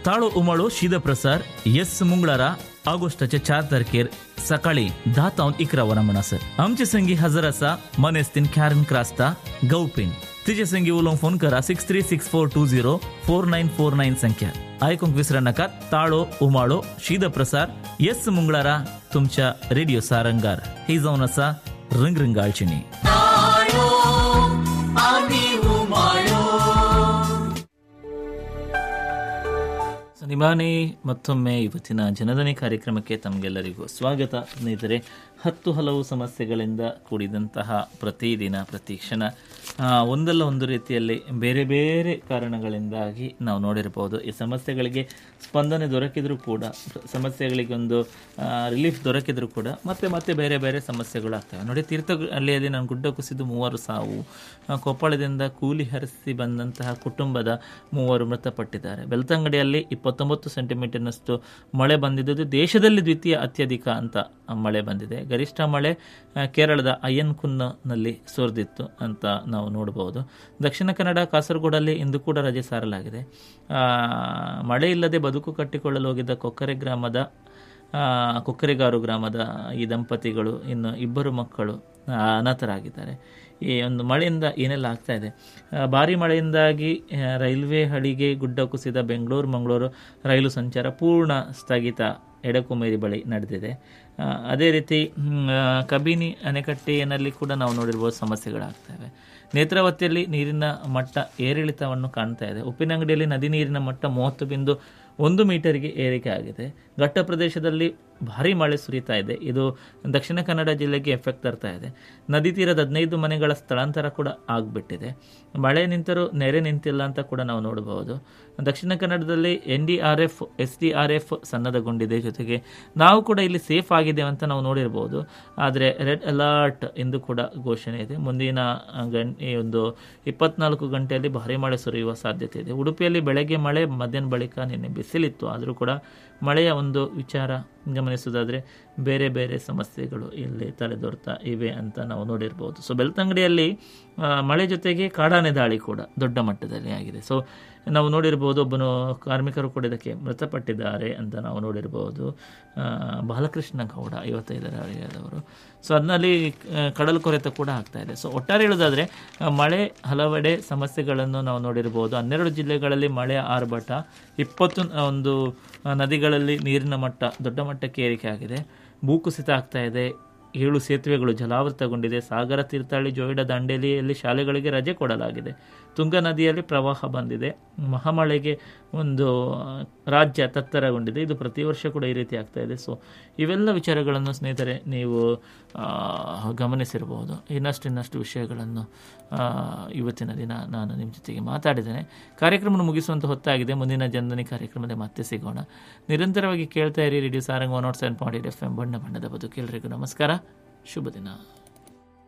ताळो उमाळो शीद प्रसार येस मंगळारा ऑगस्टाच्या चार तारखेर सकाळी धा तावन इकरा वरां म्हणसर आमचे संगी हजर आसा मनेस्तीन कॅरन क्रास्ता गौपेन तिचे संगी उलोवंक फोन करा six three six four two zero four nine four nine संख्या आयकूंक विसरा नाका ताळो उमाळो शीद प्रसार येस मंगळारा तुमच्या रेडिओ सारंगार ही जावन आसा रंग रंगाळचिणी ಸೊ ನಿಮಾನೆ ಮತ್ತೊಮ್ಮೆ ಇವತ್ತಿನ ಜನಧನಿ ಕಾರ್ಯಕ್ರಮಕ್ಕೆ ತಮಗೆಲ್ಲರಿಗೂ ಸ್ವಾಗತ ಸ್ನೇಹಿತರೆ ಹತ್ತು ಹಲವು ಸಮಸ್ಯೆಗಳಿಂದ ಕೂಡಿದಂತಹ ಪ್ರತಿದಿನ ಪ್ರತಿ ಕ್ಷಣ ಆ, ಒಂದಲ್ಲ ಒಂದು ರೀತಿಯಲ್ಲಿ ಬೇರೆ ಬೇರೆ ಕಾರಣಗಳಿಂದಾಗಿ ನಾವು ನೋಡಿರಬಹುದು ಈ ಸಮಸ್ಯೆಗಳಿಗೆ ಸ್ಪಂದನೆ ದೊರಕಿದರೂ ಕೂಡ ಸಮಸ್ಯೆಗಳಿಗೊಂದು ರಿಲೀಫ್ ದೊರಕಿದರೂ ಕೂಡ ಮತ್ತೆ ಮತ್ತೆ ಬೇರೆ ಬೇರೆ ಸಮಸ್ಯೆಗಳು ಆಗ್ತವೆ ನೋಡಿ ತೀರ್ಥಹಳ್ಳಿಯಲ್ಲಿ ನಾನು ಗುಡ್ಡ ಕುಸಿದು ಮೂವರು ಸಾವು ಆ, ಕೊಪ್ಪಳದಿಂದ ಕೂಲಿ ಹರಿಸಿ ಬಂದಂತಹ ಕುಟುಂಬದ ಮೂವರು ಮೃತಪಟ್ಟಿದ್ದಾರೆ ಬೆಳ್ತಂಗಡಿಯಲ್ಲಿ ಇಪ್ಪತ್ತೊಂಬತ್ತು ಸೆಂಟಿಮೀಟರ್ನಷ್ಟು ಮಳೆ ಬಂದಿದ್ದು ದೇಶದಲ್ಲಿ ದ್ವಿತೀಯ ಅತ್ಯಧಿಕ ಅಂತ ಮಳೆ ಬಂದಿದೆ ಗರಿಷ್ಠ ಮಳೆ ಆ, ಕೇರಳದ ಅಯ್ಯನ್ಕುನ್ನಲ್ಲಿ ಸುರಿದಿತ್ತು ಅಂತ ನಾವು ನೋಡಬಹುದು ದಕ್ಷಿಣ ಕನ್ನಡ ಕಾಸರಗೋಡಲ್ಲಿ ಇಂದು ಕೂಡ ರಜೆ ಸಾರಲಾಗಿದೆ ಆ, ಮಳೆ ಇಲ್ಲದೆ ಬದುಕು ಕಟ್ಟಿಕೊಳ್ಳಲು ಹೋಗಿದ್ದ ಕೊಕ್ಕರೆ ಗ್ರಾಮದ ಆ, ಕೊಕ್ಕರೆಗಾರು ಗ್ರಾಮದ ಈ ದಂಪತಿಗಳು ಇನ್ನು ಇಬ್ಬರು ಮಕ್ಕಳು ಆ, ಅನಾಥರಾಗಿದ್ದಾರೆ ಈ ಒಂದು ಮಳೆಯಿಂದ ಏನೆಲ್ಲ ಆಗ್ತಾ ಇದೆ ಆ, ಭಾರಿ ಮಳೆಯಿಂದಾಗಿ ಆ, ರೈಲ್ವೆ ಹಳಿಗೆ ಗುಡ್ಡ ಕುಸಿದ ಬೆಂಗಳೂರು ಮಂಗಳೂರು ರೈಲು ಸಂಚಾರ ಪೂರ್ಣ ಸ್ಥಗಿತ ಎಡಕುಮೇರಿ ಬಳಿ ನಡೆದಿದೆ ಆ, ಅದೇ ರೀತಿ ಹ್ಮ್, ಆ, ಕಬಿನಿ ಅಣೆಕಟ್ಟೆಯಲ್ಲಿ ಕೂಡ ನಾವು ನೋಡಿರ್ಬೋದು ಸಮಸ್ಯೆಗಳಾಗ್ತವೆ ನೇತ್ರಾವತಿಯಲ್ಲಿ ನೀರಿನ ಮಟ್ಟ ಏರಿಳಿತವನ್ನು ಕಾಣ್ತಾ ಇದೆ ಉಪ್ಪಿನಂಗಡಿಯಲ್ಲಿ ನದಿ ನೀರಿನ ಮಟ್ಟ ಮೂವತ್ತು ಬಿಂದು ಒಂದು ಮೀಟರ್ಗೆ ಏರಿಕೆ ಆಗಿದೆ ಘಟ್ಟ ಪ್ರದೇಶದಲ್ಲಿ ಭಾರಿ ಮಳೆ ಸುರಿತಾ ಇದೆ ಇದು ದಕ್ಷಿಣ ಕನ್ನಡ ಜಿಲ್ಲೆಗೆ ಎಫೆಕ್ಟ್ ತರ್ತಾ ಇದೆ ನದಿ ತೀರದ ಹದಿನೈದು ಮನೆಗಳ ಸ್ಥಳಾಂತರ ಕೂಡ ಆಗ್ಬಿಟ್ಟಿದೆ ಮಳೆ ನಿಂತರೂ ನೆರೆ ನಿಂತಿಲ್ಲ ಅಂತ ಕೂಡ ನಾವು ನೋಡಬಹುದು ದಕ್ಷಿಣ ಕನ್ನಡದಲ್ಲಿ N D R F S D R F ಸನ್ನದ್ಧಗೊಂಡಿದೆ ಜೊತೆಗೆ ನಾವು ಕೂಡ ಇಲ್ಲಿ ಸೇಫ್ ಆಗಿದ್ದೇವೆ ಅಂತ ನಾವು ನೋಡಿರ್ಬೋದು ಆದರೆ ರೆಡ್ ಅಲರ್ಟ್ ಎಂದು ಕೂಡ ಘೋಷಣೆ ಇದೆ ಮುಂದಿನ ಆ, ಗಂ ಈ ಒಂದು ಇಪ್ಪತ್ನಾಲ್ಕು ಗಂಟೆಯಲ್ಲಿ ಭಾರಿ ಮಳೆ ಸುರಿಯುವ ಸಾಧ್ಯತೆ ಇದೆ ಉಡುಪಿಯಲ್ಲಿ ಬೆಳಗ್ಗೆ ಮಳೆ ಮಧ್ಯಾಹ್ನ ಬಳಿಕ ನಿನ್ನೆ ಬಿಸಿಲಿತ್ತು ಆದರೂ ಕೂಡ ಮಳೆಯ ಒಂದು ವಿಚಾರ ಗಮನಿಸೋದಾದರೆ ಬೇರೆ ಬೇರೆ ಸಮಸ್ಯೆಗಳು ಇಲ್ಲಿ ತಲೆದೋರ್ತಾ ಇವೆ ಅಂತ ನಾವು ನೋಡಿರ್ಬೋದು ಸೊ ಬೆಳ್ತಂಗಡಿಯಲ್ಲಿ ಆ, ಮಳೆ ಜೊತೆಗೆ ಕಾಡಾನೆ ದಾಳಿ ಕೂಡ ದೊಡ್ಡ ಮಟ್ಟದಲ್ಲಿ ಆಗಿದೆ ಸೊ ನಾವು ನೋಡಿರ್ಬೋದು ಒಬ್ಬನು ಕಾರ್ಮಿಕರು ಕೂಡ ಇದಕ್ಕೆ ಮೃತಪಟ್ಟಿದ್ದಾರೆ ಅಂತ ನಾವು ನೋಡಿರ್ಬೋದು ಆ, ಬಾಲಕೃಷ್ಣ ಗೌಡ ಐವತ್ತೈದರ ಹಳೆಯದವರು ಸೊ ಅದರಲ್ಲಿ ಕಡಲು ಕೊರೆತ ಕೂಡ ಆಗ್ತಾ ಇದೆ ಸೊ ಒಟ್ಟಾರೆ ಹೇಳೋದಾದರೆ ಆ, ಮಳೆ ಹಲವೆಡೆ ಸಮಸ್ಯೆಗಳನ್ನು ನಾವು ನೋಡಿರ್ಬೋದು ಹನ್ನೆರಡು ಜಿಲ್ಲೆಗಳಲ್ಲಿ ಮಳೆ ಆರ್ಭಟ ಇಪ್ಪತ್ತು ಒಂದು ಆ, ನದಿಗಳಲ್ಲಿ ನೀರಿನ ಮಟ್ಟ ದೊಡ್ಡ ಮಟ್ಟಕ್ಕೆ ಏರಿಕೆ ಆಗಿದೆ ಭೂಕುಸಿತ ಆಗ್ತಾ ಇದೆ ಏಳು ಸೇತುವೆಗಳು ಜಲಾವೃತಗೊಂಡಿದೆ ಸಾಗರ ತೀರ್ಥಹಳ್ಳಿ ಜೋಯಿಡ ದಂಡೇಲಿಯಲ್ಲಿ ಶಾಲೆಗಳಿಗೆ ರಜೆ ಕೊಡಲಾಗಿದೆ ತುಂಗಾ ನದಿಯಲ್ಲಿ ಪ್ರವಾಹ ಬಂದಿದೆ ಮಹಾಮಳೆಗೆ ಒಂದು ಆ, ರಾಜ್ಯ ತತ್ತರಗೊಂಡಿದೆ ಇದು ಪ್ರತಿ ವರ್ಷ ಕೂಡ ಈ ರೀತಿ ಆಗ್ತಾ ಇದೆ ಸೊ ಇವೆಲ್ಲ ವಿಚಾರಗಳನ್ನು ಸ್ನೇಹಿತರೆ ನೀವು ಆ, ಗಮನಿಸಿರಬಹುದು ಇನ್ನಷ್ಟು ಇನ್ನಷ್ಟು ವಿಷಯಗಳನ್ನು ಆ, ಇವತ್ತಿನ ದಿನ ನಾನು ನಿಮ್ಮ ಜೊತೆಗೆ ಮಾತಾಡಿದ್ದೇನೆ ಕಾರ್ಯಕ್ರಮ ಮುಗಿಸುವಂತ ಹೊತ್ತಾಗಿದೆ ಮುಂದಿನ ಜನಧನಿ ಕಾರ್ಯಕ್ರಮದಲ್ಲಿ ಮತ್ತೆ ಸಿಗೋಣ ನಿರಂತರವಾಗಿ ಕೇಳ್ತಾ ಇರಿ radio Sarang one naught seven point eight F M ಬಣ್ಣ ಬಣ್ಣದ ಬದುಕು ಎಲ್ರಿಗೂ ನಮಸ್ಕಾರ ಶುಭ ದಿನ